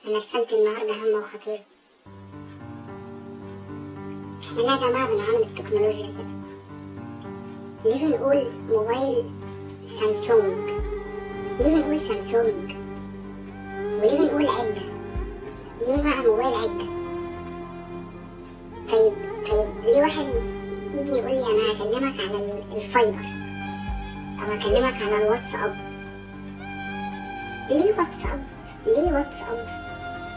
أنا رسالتي النهاردة هامة وخطيرة احنا ليه يا جماعة بنعامل التكنولوجيا كده؟ ليه بنقول موبايل سامسونج؟ ليه بنقول سامسونج؟ وليه بنقول عدة؟ ليه بنقول موبايل عدة؟ طيب طيب ليه واحد يجي يقول لي أنا هكلمك على الفايبر أو هكلمك على الواتساب ليه واتساب؟ ليه واتساب؟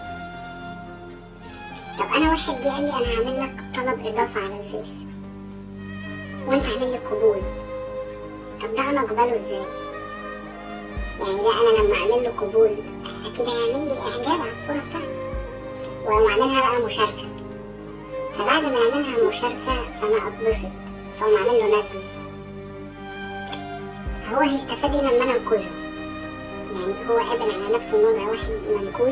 طب انا واحد جه قال لي انا هعمل لك طلب اضافه على الفيس وانت عامل لي قبول طب ده انا اقبله ازاي يعني ده انا لما اعمل له قبول اكيد هيعمل لي اعجاب على الصوره بتاعتي ولما اعملها بقى مشاركه فبعد ما اعملها مشاركه فانا اتبسط فاقوم اعمل له نجز هو هيستفاد ايه لما انا انقذه يعني هو قابل على نفسه ان هو بقى واحد منقوذ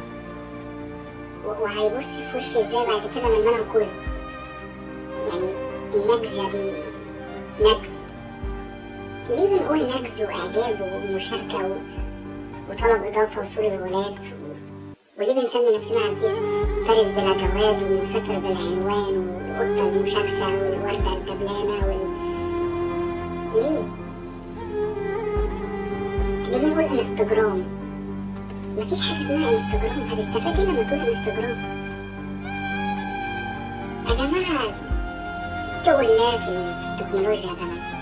وهيبص في وشي ازاي بعد كده لما انا انقذه يعني النجزة دي نجز ليه بنقول نجز واعجاب ومشاركة و... وطلب اضافة وصورة غلاف و... وليه بنسمي نفسنا على الفيس فارس بلا جواد ومسافر بلا عنوان والقطة المشاكسة والوردة الدبلانة وال... ليه؟ ليه بنقول انستجرام؟ مفيش حاجة اسمها انستجرام هتستفاد ايه لما تقول انستجرام يا جماعة اتقوا الله في التكنولوجيا يا جماعة